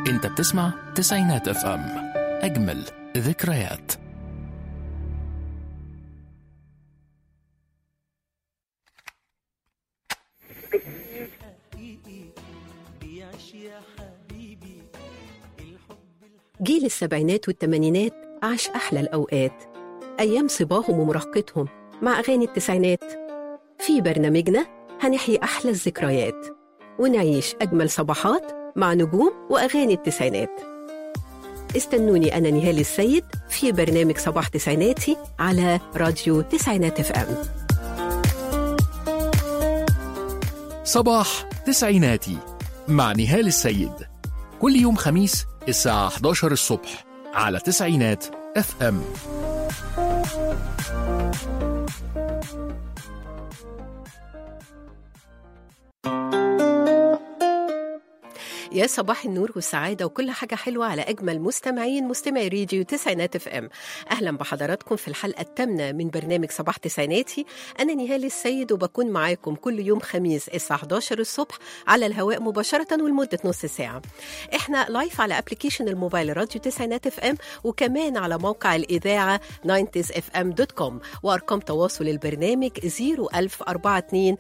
انت بتسمع تسعينات اف ام اجمل ذكريات جيل السبعينات والثمانينات عاش أحلى الأوقات أيام صباهم ومراهقتهم مع أغاني التسعينات في برنامجنا هنحيي أحلى الذكريات ونعيش أجمل صباحات مع نجوم وأغاني التسعينات استنوني أنا نهال السيد في برنامج صباح تسعيناتي على راديو تسعينات اف ام صباح تسعيناتي مع نهال السيد كل يوم خميس الساعة 11 الصبح على تسعينات اف ام يا صباح النور والسعادة وكل حاجة حلوة على أجمل مستمعين مستمعي راديو تسعينات اف ام أهلا بحضراتكم في الحلقة الثامنة من برنامج صباح تسعيناتي أنا نهال السيد وبكون معاكم كل يوم خميس الساعة 11 الصبح على الهواء مباشرة ولمدة نص ساعة احنا لايف على ابلكيشن الموبايل راديو تسعينات اف ام وكمان على موقع الإذاعة 90sfm.com وأرقام تواصل البرنامج 01042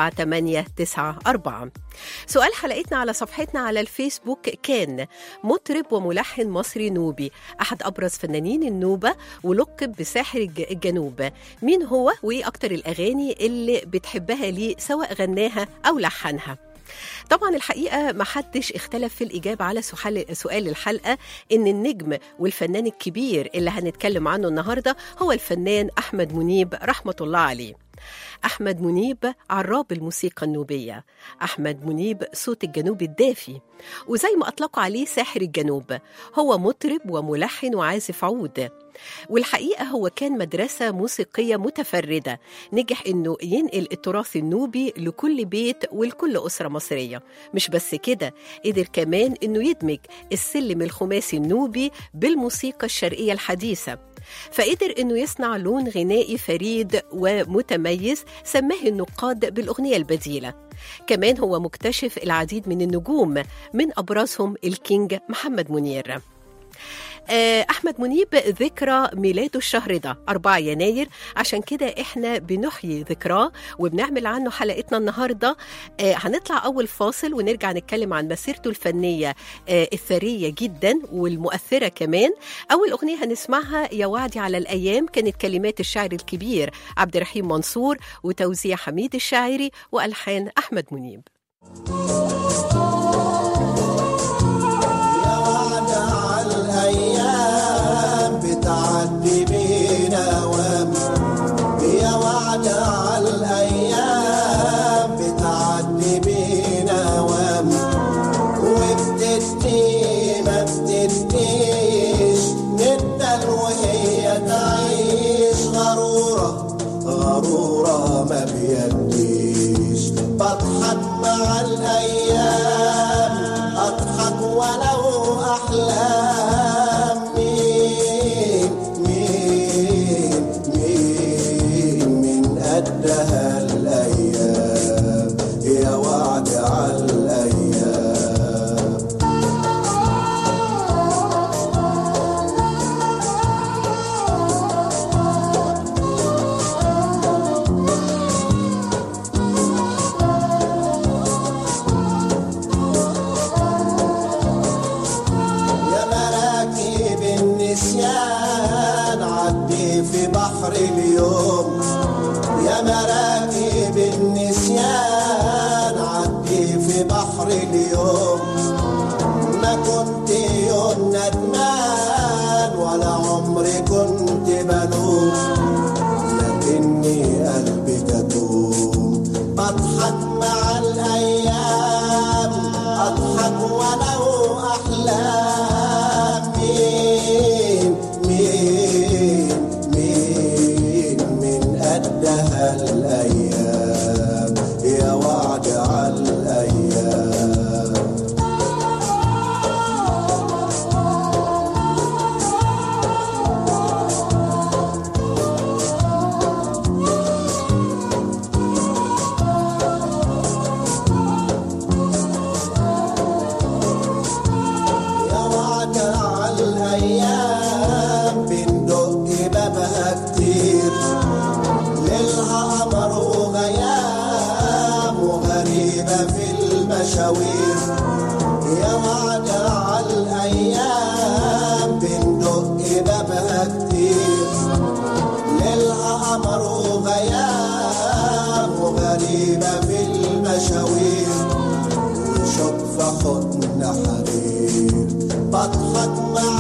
7894 سؤال حلقتنا على صفحتنا على الفيسبوك كان مطرب وملحن مصري نوبي أحد أبرز فنانين النوبة ولقب بساحر الج- الجنوب مين هو وإيه أكتر الأغاني اللي بتحبها ليه سواء غناها أو لحنها طبعا الحقيقه ما حدش اختلف في الاجابه على سؤال سؤال الحلقه ان النجم والفنان الكبير اللي هنتكلم عنه النهارده هو الفنان احمد منيب رحمه الله عليه أحمد منيب عراب الموسيقى النوبية أحمد منيب صوت الجنوب الدافي وزي ما أطلقوا عليه ساحر الجنوب هو مطرب وملحن وعازف عود والحقيقة هو كان مدرسة موسيقية متفردة نجح إنه ينقل التراث النوبي لكل بيت ولكل أسرة مصرية مش بس كده قدر كمان إنه يدمج السلم الخماسي النوبي بالموسيقى الشرقية الحديثة فقدر انه يصنع لون غنائي فريد ومتميز سماه النقاد بالاغنيه البديله كمان هو مكتشف العديد من النجوم من ابرزهم الكينج محمد منير آه، أحمد منيب ذكرى ميلاده الشهر ده 4 يناير عشان كده إحنا بنحيي ذكراه وبنعمل عنه حلقتنا النهاردة آه، هنطلع أول فاصل ونرجع نتكلم عن مسيرته الفنية آه، الثرية جدا والمؤثرة كمان أول أغنية هنسمعها يا وعدي على الأيام كانت كلمات الشاعر الكبير عبد الرحيم منصور وتوزيع حميد الشاعري وألحان أحمد منيب يا وعد على الأيام بتعدي بينا وام يا وعد على الأيام بتعدي بينا وام وبتدي ما بتديش ندل وهي تعيش غرورة غرورة ما بيديش بضحك مع الأيام أضحك ولو أحلام مين مين مين من قدها الأيام يا وعد على الأيام يا مراكب النسيان عدي في بحر اليوم يا مراكب النسيان عدي في بحر اليوم ما كنت يوم ندمان ولا عمري كنت بلوم لكني قلبي كتوم بضحك مع الأيام أضحك ولو أحلام مين مين مين من قدها الأيام يا وعد على الأيام غريبة في المشاوير يا وعد على الأيام بندق بابها كتير ليلها قمر وغياب وغريبة في المشاوير شوف في حضن حرير بضحك مع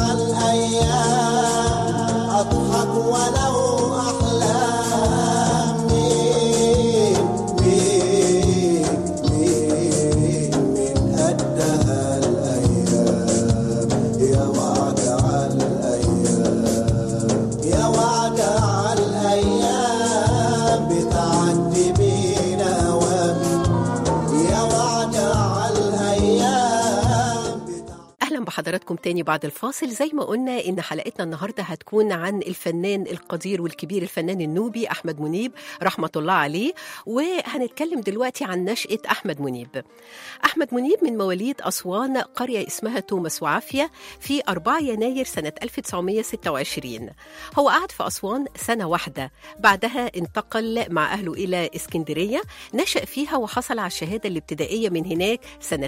الأيام أضحك ولو أحلام مين مين مين من قدها الأيام يا وعد على الأيام يا وعد على الأيام بتعدي بينا أوام يا وعد على الأيام بتعدي اهلا بحضراتكم تاني بعد الفاصل زي ما قلنا ان حلقتنا النهارده هتكون عن الفنان القدير والكبير الفنان النوبي احمد منيب رحمه الله عليه وهنتكلم دلوقتي عن نشاه احمد منيب احمد منيب من مواليد اسوان قريه اسمها توماس وعافيه في 4 يناير سنه 1926 هو قعد في اسوان سنه واحده بعدها انتقل مع اهله الى اسكندريه نشا فيها وحصل على الشهاده الابتدائيه من هناك سنه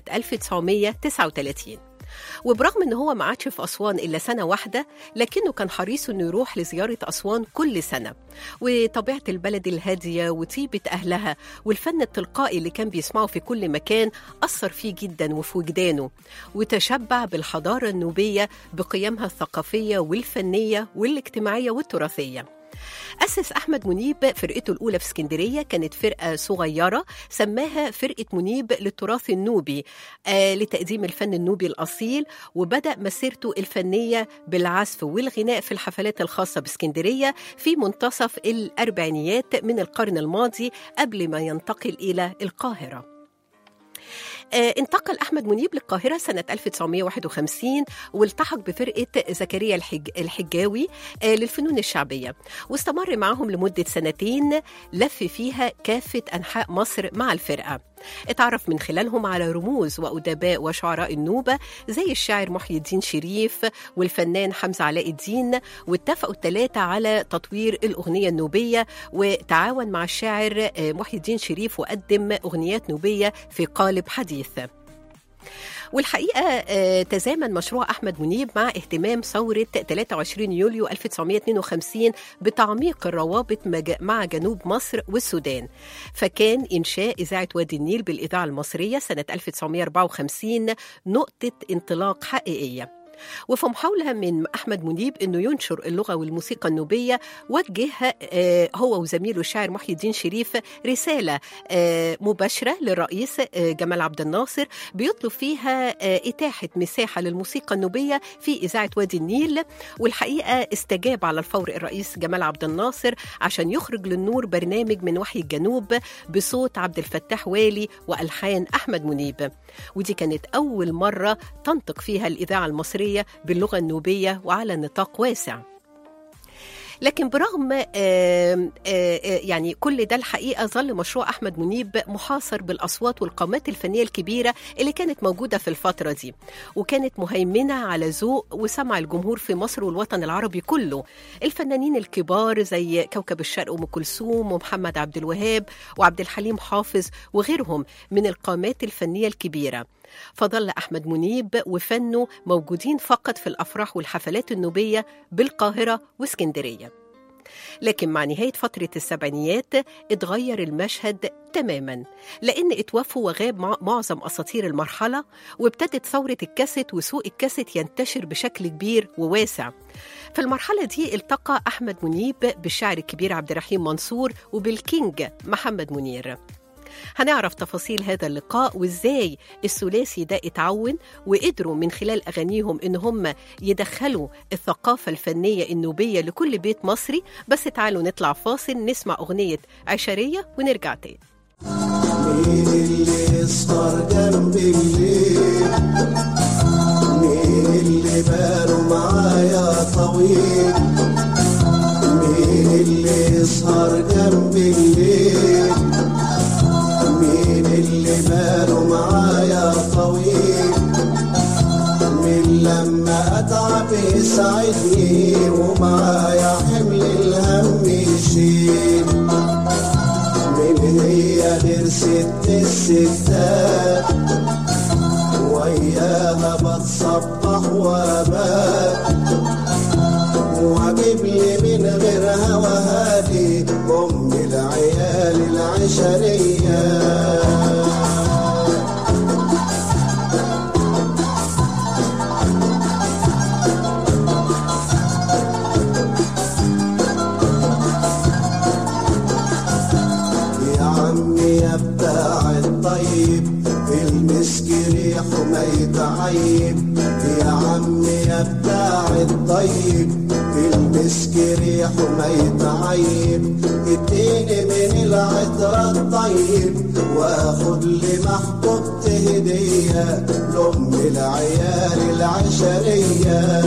1939 وبرغم ان هو ما عادش في اسوان الا سنه واحده لكنه كان حريص انه يروح لزياره اسوان كل سنه وطبيعه البلد الهاديه وطيبه اهلها والفن التلقائي اللي كان بيسمعه في كل مكان اثر فيه جدا وفي وجدانه وتشبع بالحضاره النوبيه بقيمها الثقافيه والفنيه والاجتماعيه والتراثيه أسس أحمد منيب فرقته الأولى في اسكندرية كانت فرقة صغيرة سماها فرقة منيب للتراث النوبي آه لتقديم الفن النوبي الأصيل وبدأ مسيرته الفنية بالعزف والغناء في الحفلات الخاصة باسكندرية في منتصف الأربعينيات من القرن الماضي قبل ما ينتقل إلى القاهرة آه، انتقل أحمد منيب للقاهرة سنة 1951 والتحق بفرقة زكريا الحج... الحجاوي آه، للفنون الشعبية واستمر معهم لمدة سنتين لف فيها كافة أنحاء مصر مع الفرقة اتعرف من خلالهم على رموز وأدباء وشعراء النوبة زي الشاعر محي الدين شريف والفنان حمزة علاء الدين واتفقوا الثلاثة على تطوير الأغنية النوبية وتعاون مع الشاعر آه، محي الدين شريف وقدم أغنيات نوبية في قالب حديث والحقيقة آه، تزامن مشروع أحمد منيب مع اهتمام ثورة 23 يوليو 1952 بتعميق الروابط مج- مع جنوب مصر والسودان فكان إنشاء إذاعة وادي النيل بالإذاعة المصرية سنة 1954 نقطة انطلاق حقيقية وفي محاولة من أحمد منيب أنه ينشر اللغة والموسيقى النوبية وجه آه، هو وزميله الشاعر محي الدين شريف رسالة آه، مباشرة للرئيس آه، جمال عبد الناصر بيطلب فيها آه، إتاحة مساحة للموسيقى النوبية في إذاعة وادي النيل والحقيقة استجاب على الفور الرئيس جمال عبد الناصر عشان يخرج للنور برنامج من وحي الجنوب بصوت عبد الفتاح والي وألحان أحمد منيب ودي كانت أول مرة تنطق فيها الإذاعة المصرية باللغة النوبية وعلى نطاق واسع لكن برغم آم، آه، آه، يعني كل ده الحقيقه ظل مشروع احمد منيب محاصر بالاصوات والقامات الفنيه الكبيره اللي كانت موجوده في الفتره دي وكانت مهيمنه على ذوق وسمع الجمهور في مصر والوطن العربي كله الفنانين الكبار زي كوكب الشرق ام كلثوم ومحمد عبد الوهاب وعبد الحليم حافظ وغيرهم من القامات الفنيه الكبيره فظل أحمد منيب وفنه موجودين فقط في الأفراح والحفلات النوبية بالقاهرة واسكندرية لكن مع نهاية فترة السبعينيات اتغير المشهد تماما لأن اتوفوا وغاب مع- معظم أساطير المرحلة وابتدت ثورة الكاسيت وسوق الكاسيت ينتشر بشكل كبير وواسع في المرحلة دي التقى أحمد منيب بالشاعر الكبير عبد الرحيم منصور وبالكينج محمد منير هنعرف تفاصيل هذا اللقاء وازاي الثلاثي ده اتعون وقدروا من خلال اغانيهم ان هم يدخلوا الثقافه الفنيه النوبيه لكل بيت مصري بس تعالوا نطلع فاصل نسمع اغنيه عشريه ونرجع تاني مين اللي يسهر جنبي الليل مين اللي باله معايا طويل مين اللي يسهر جنبي الليل مين اللي باله معايا طويل من لما اتعب يساعدني ومعايا حمل الهم يشيل من هي غير ست الستات وياها بتصبح وابات واجيب لي من غيرها وهادي ام العيال العشريه يا عمي يا بتاع الطيب المسك ريحه ما يتعيب يا عمي يا بتاع الطيب المسك ريحه ما يتعيب اديني من العطر الطيب واخد لمحبوبتي هديه لام العيال العشريه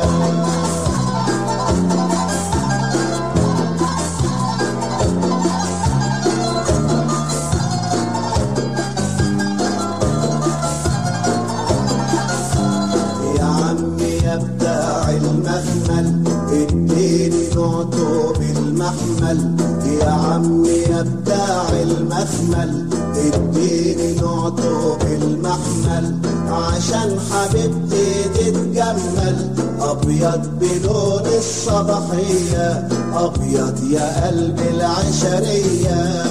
يا عمي يا بتاع المخمل اديني نعطه بالمحمل يا عمي يا بتاع المخمل اديني نعطه بالمحمل عشان حبيبتي تتجمل ابيض بلون الصباحيه ابيض يا قلب العشريه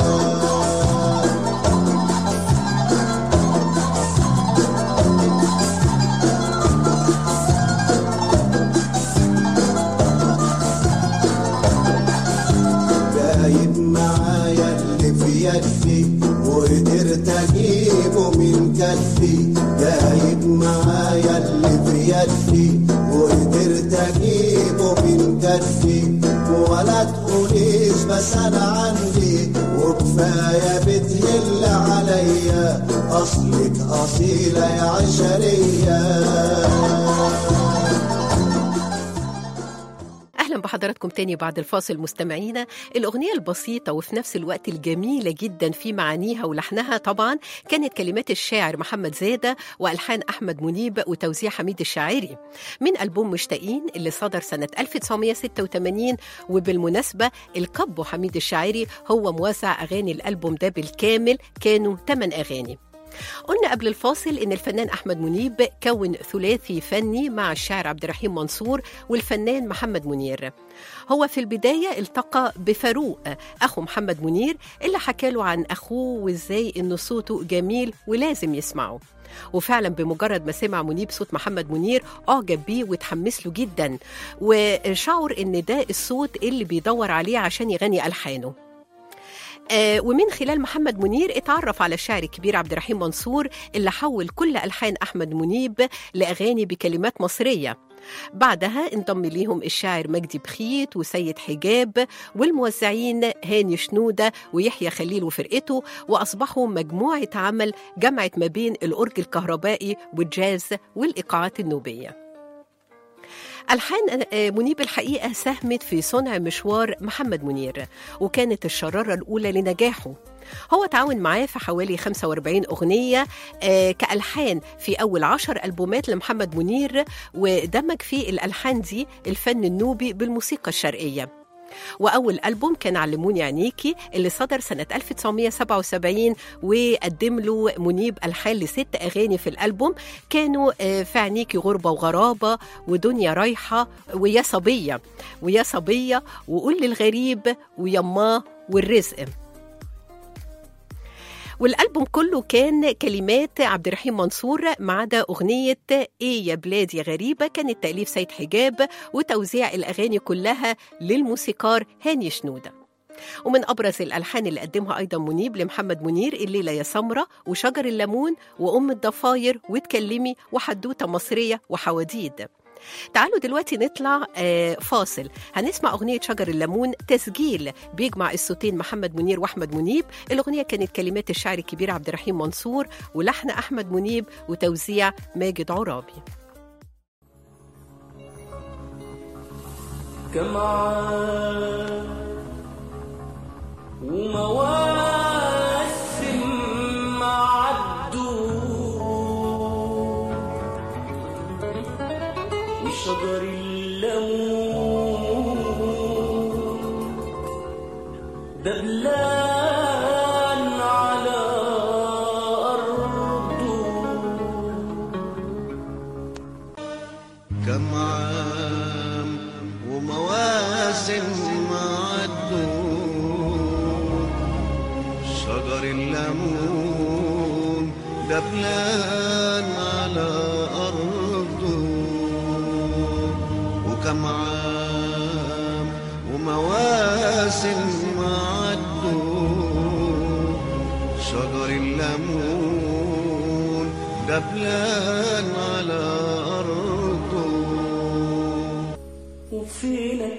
جايب معايا اللي في يدي وقدرت اجيبه من كفي جايب معايا اللي في يدي وقدرت اجيبه من كفي ولا تقوليش بس انا عندي وكفايه بتهل عليا اصلك اصيله يا عشريه اهلا بحضراتكم تاني بعد الفاصل مستمعينا الاغنيه البسيطه وفي نفس الوقت الجميله جدا في معانيها ولحنها طبعا كانت كلمات الشاعر محمد زاده والحان احمد منيب وتوزيع حميد الشاعري من البوم مشتاقين اللي صدر سنه 1986 وبالمناسبه الكابو حميد الشاعري هو موزع اغاني الالبوم ده بالكامل كانوا 8 اغاني قلنا قبل الفاصل ان الفنان احمد منيب كون ثلاثي فني مع الشاعر عبد الرحيم منصور والفنان محمد منير هو في البدايه التقى بفاروق اخو محمد منير اللي حكى له عن اخوه وازاي ان صوته جميل ولازم يسمعه وفعلا بمجرد ما سمع منيب صوت محمد منير اعجب بيه وتحمس له جدا وشعر ان ده الصوت اللي بيدور عليه عشان يغني الحانه آه ومن خلال محمد منير اتعرف على الشاعر الكبير عبد الرحيم منصور اللي حول كل ألحان أحمد منيب لأغاني بكلمات مصرية بعدها انضم ليهم الشاعر مجدي بخيت وسيد حجاب والموزعين هاني شنودة ويحيى خليل وفرقته وأصبحوا مجموعة عمل جمعت ما بين الأورج الكهربائي والجاز والإيقاعات النوبية ألحان منيب الحقيقة ساهمت في صنع مشوار محمد منير وكانت الشرارة الأولى لنجاحه هو تعاون معاه في حوالي 45 أغنية كألحان في أول عشر ألبومات لمحمد منير ودمج في الألحان دي الفن النوبي بالموسيقى الشرقية وأول ألبوم كان علموني عينيكي اللي صدر سنة 1977 وقدم له منيب ألحان لست أغاني في الألبوم كانوا في عينيكي غربة وغرابة ودنيا رايحة ويا صبية ويا صبية وقول للغريب ويماه والرزق والالبوم كله كان كلمات عبد الرحيم منصور ما عدا اغنيه ايه يا بلادي غريبه كانت تاليف سيد حجاب وتوزيع الاغاني كلها للموسيقار هاني شنوده ومن ابرز الالحان اللي قدمها ايضا منيب لمحمد منير الليله يا سمره وشجر الليمون وام الضفاير وتكلمي وحدوته مصريه وحواديد تعالوا دلوقتي نطلع فاصل هنسمع أغنية شجر الليمون تسجيل بيجمع الصوتين محمد منير وأحمد منيب الأغنية كانت كلمات الشاعر الكبير عبد الرحيم منصور ولحن أحمد منيب وتوزيع ماجد عرابي كمعان ومواسم معدود وشجر الليمون دبلان على دبلان على أرضه وكم عام ومواسم عدوا شجر الليمون دبلان على أرضه وفينك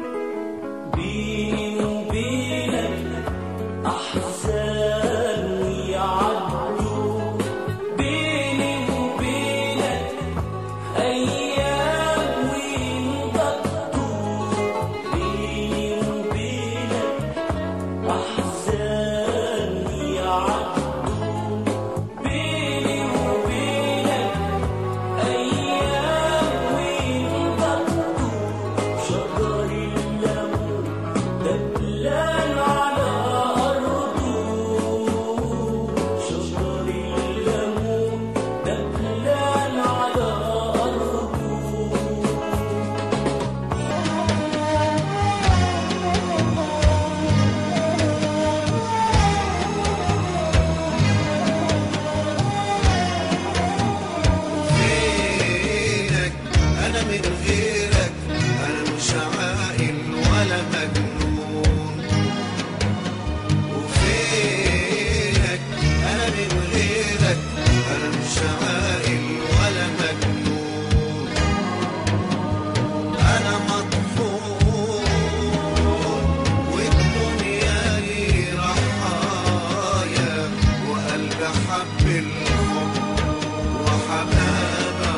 بيني وبينك أحزان ويعدوا بيني وبينك أيام وينقضوا بيني وبينك أحزان ويعدوا بيني وبينك أيام وينقضوا شجر الليمون دبلان على أرضه شجر الليمون دبلان على أرضه فينك انا من غيرك انا مش عاقل ولا مجنون وفينك انا من غيرك انا مش عاقل ولا مجنون انا مطحون والدنيا لي رحايا وقلبي حب الحب وحباب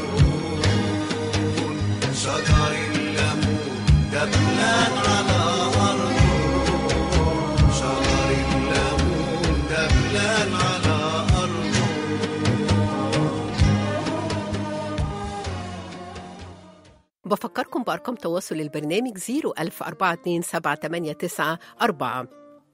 عيون شجر الليمون دبلان على أرضه شجر الليمون دبلان على أرضه بفكركم بأرقام تواصل البرنامج 010427894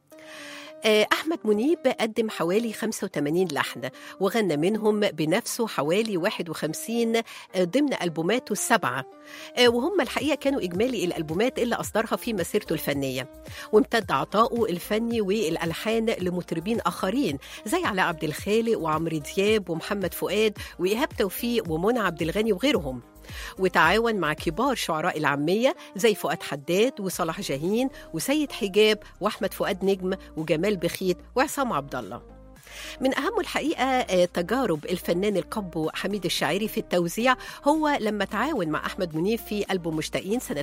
آه، أحمد منيب قدم حوالي 85 لحن وغنى منهم بنفسه حوالي 51 آه، ضمن ألبوماته السبعة آه، وهم الحقيقة كانوا إجمالي الألبومات اللي أصدرها في مسيرته الفنية وامتد عطاؤه الفني والألحان لمطربين آخرين زي علاء عبد الخالق وعمرو دياب ومحمد فؤاد وإيهاب توفيق ومنى عبد الغني وغيرهم وتعاون مع كبار شعراء العامية زي فؤاد حداد وصلاح جاهين وسيد حجاب وأحمد فؤاد نجم وجمال بخيت وعصام عبد الله من أهم الحقيقة آه، تجارب الفنان القب حميد الشاعري في التوزيع هو لما تعاون مع أحمد منيب في ألبوم مشتاقين سنة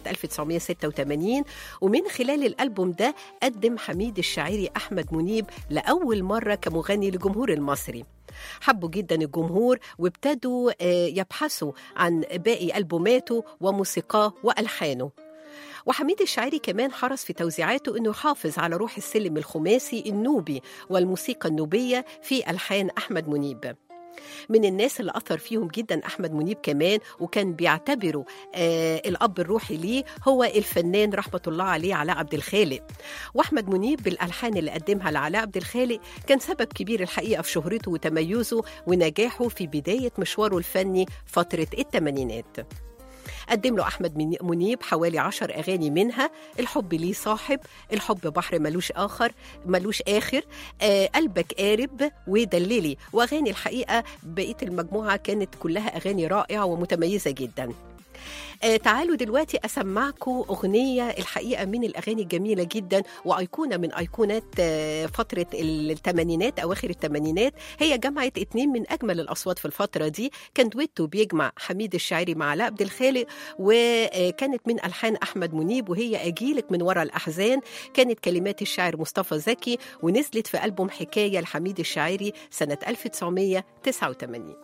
1986 ومن خلال الألبوم ده قدم حميد الشاعري أحمد منيب لأول مرة كمغني للجمهور المصري حبوا جدا الجمهور وابتدوا آه، يبحثوا عن باقي ألبوماته وموسيقاه وألحانه وحميد الشاعري كمان حرص في توزيعاته انه يحافظ على روح السلم الخماسي النوبي والموسيقى النوبيه في الحان احمد منيب من الناس اللي أثر فيهم جدا أحمد منيب كمان وكان بيعتبره آه الأب الروحي ليه هو الفنان رحمة الله عليه علاء عبد الخالق وأحمد منيب بالألحان اللي قدمها لعلاء عبد الخالق كان سبب كبير الحقيقة في شهرته وتميزه ونجاحه في بداية مشواره الفني فترة الثمانينات قدم له أحمد من- منيب حوالي عشر أغاني منها الحب ليه صاحب الحب بحر ملوش آخر ملوش آخر آه قلبك قارب ودللي وأغاني الحقيقة بقية المجموعة كانت كلها أغاني رائعة ومتميزة جدا آه تعالوا دلوقتي أسمعكم أغنية الحقيقة من الأغاني الجميلة جدا وأيقونة من أيقونات آه فترة الثمانينات أواخر الثمانينات هي جمعت اتنين من أجمل الأصوات في الفترة دي كان دويتو بيجمع حميد الشاعري مع علاء عبد الخالق وكانت من ألحان أحمد منيب وهي أجيلك من وراء الأحزان كانت كلمات الشاعر مصطفى زكي ونزلت في ألبوم حكاية لحميد الشاعري سنة 1989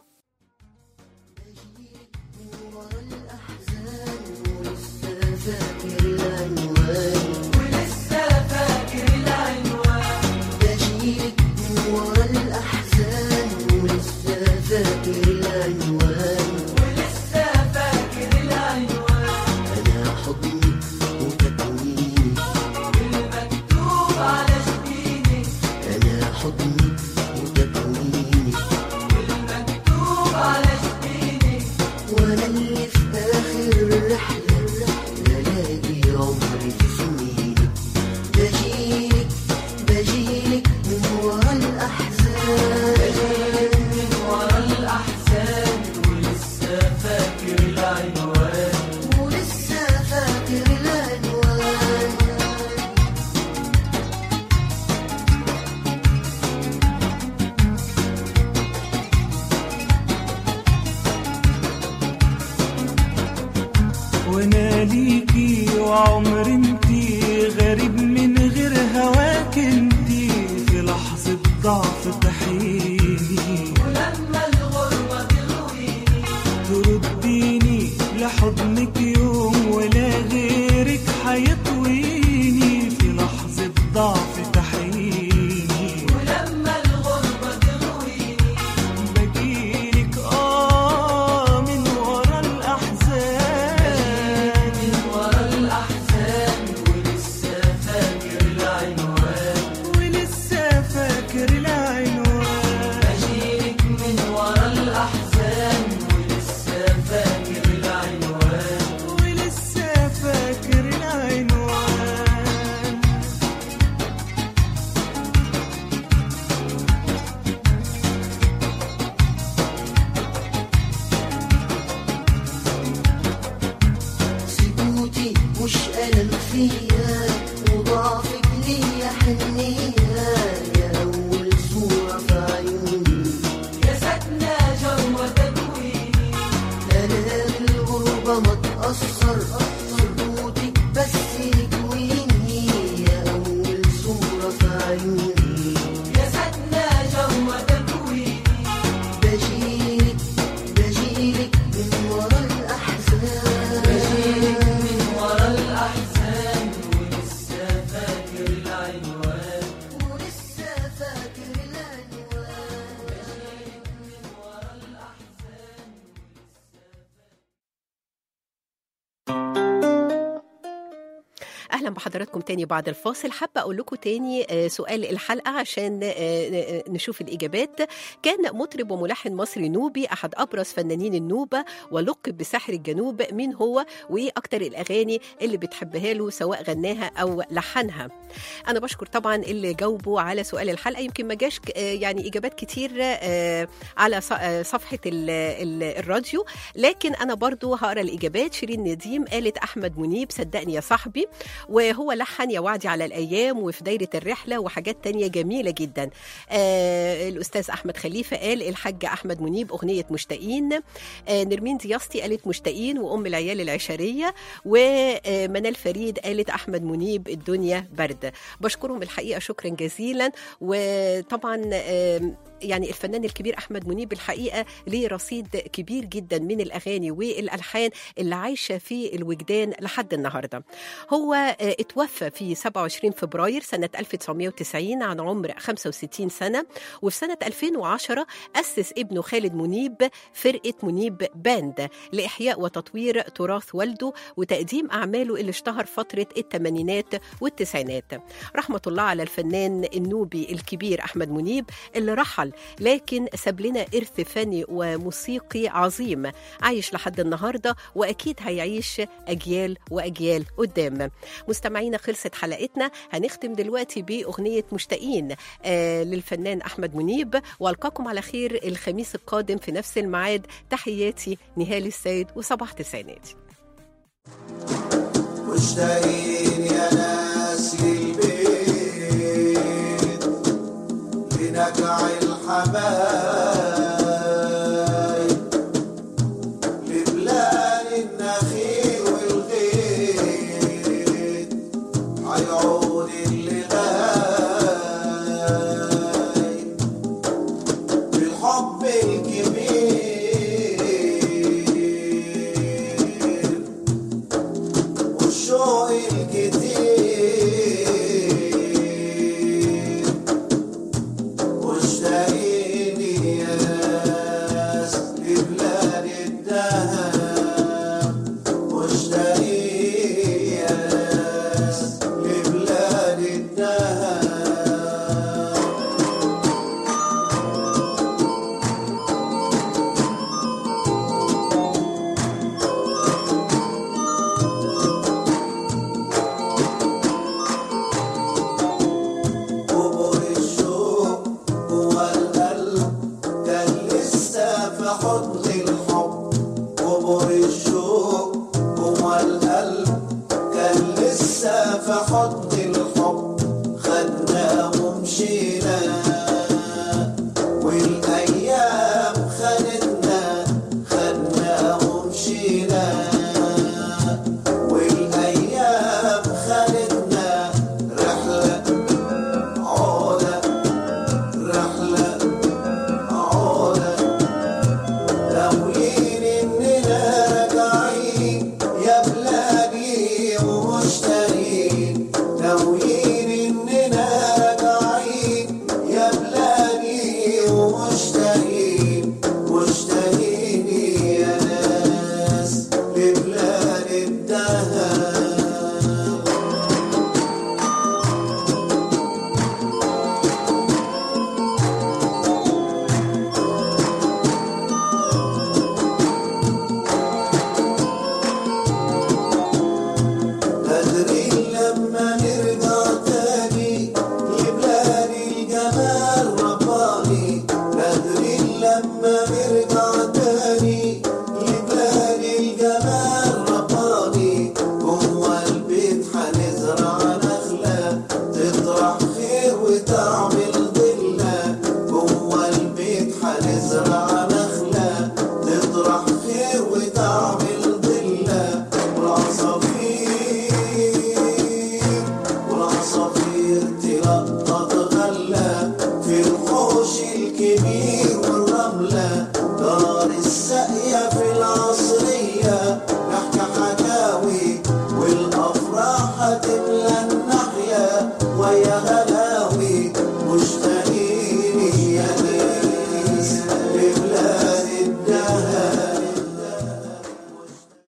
فاكر العنوان ولسه فاكر العنوان بجيلك من ورا الأحزان ولسه فاكر العنوان ولسه فاكر العنوان أنا حضني وتكويني المكتوب على جبيني أنا حضني وتكويني المكتوب على جبيني وأنا اللي في آخر الرحلة بلاقي عمري في سنيني بجيلك بجيلك من ورا الأحزان اهلا بحضراتكم تاني بعد الفاصل حابه اقول لكم تاني آه، سؤال الحلقه عشان آه، آه، نشوف الاجابات كان مطرب وملحن مصري نوبي احد ابرز فنانين النوبه ولقب بساحر الجنوب مين هو وايه اكتر الاغاني اللي بتحبها له سواء غناها او لحنها انا بشكر طبعا اللي جاوبوا على سؤال الحلقه يمكن ما جاش ك- آه، يعني اجابات كتير آه، على ص- آه، صفحه ال- ال- الراديو لكن انا برضو هقرا الاجابات شيرين نديم قالت احمد منيب صدقني يا صاحبي وهو لحن يا وعدي على الايام وفي دايره الرحله وحاجات تانية جميله جدا آه الاستاذ احمد خليفه قال الحاج احمد منيب اغنيه مشتاقين آه نرمين دياستي قالت مشتاقين وام العيال العشريه ومنال فريد قالت احمد منيب الدنيا برد بشكرهم الحقيقه شكرا جزيلا وطبعا آم، يعني الفنان الكبير احمد منيب الحقيقه ليه رصيد كبير جدا من الاغاني والالحان اللي عايشه في الوجدان لحد النهارده هو آه، اتوفى في 27 فبراير سنه 1990 عن عمر 65 سنه وفي سنه 2010 اسس ابنه خالد منيب فرقه منيب باند لاحياء وتطوير تراث والده وتقديم اعماله اللي اشتهر فتره الثمانينات والتسعينات رحمه الله على الفنان النوبي الكبير احمد منيب اللي رحل لكن ساب لنا ارث فني وموسيقي عظيم عايش لحد النهارده واكيد هيعيش اجيال واجيال قدام مستمعينا خلصت حلقتنا هنختم دلوقتي باغنيه مشتاقين آه للفنان احمد منيب والقاكم على خير الخميس القادم في نفس الميعاد تحياتي نهال السيد وصباح تسعيناتي مشتاقين يا ناس للبيت لنجع الحبايب لبلاد النخيل والغيط عيون اللي غايب بالحب الكبير والشوق الكتير مشتاقين يا ناس لبلاد الدهب مشتاقين يا ناس لبلاد الدهب قبر الشوق جوا القلب كان لسه في حضن الحب قبر الشوق جوا القلب كان لسه في حضن الحب خدنا ومشينا والايام خدتنا خدنا ومشينا والايام خدتنا رحله عودة رحلة عودة ناويين إننا راجعين يا بلادي ومشتاقين ناويين إننا راجعين يا بلادي ومشتاقين مشتاقين يا ناس لبلاد الدهب أدري لما نرجع تاني لبلاد الجمال رباني أدري لما نرجع تاني لبلاد الجمال رباني جوا البيت حنزرع نخلة تطرح خير وتعمل ظلة جوا البيت حنزرع نخلة تطرح خير وتعمل ظلة والعصافير والعصافير تلقط غلة في الحوش الكبير والرملة دار الساقية في العصرية نحكي حكاوي والأفراح هتملى الناحية ويا غلاوي مشتاقين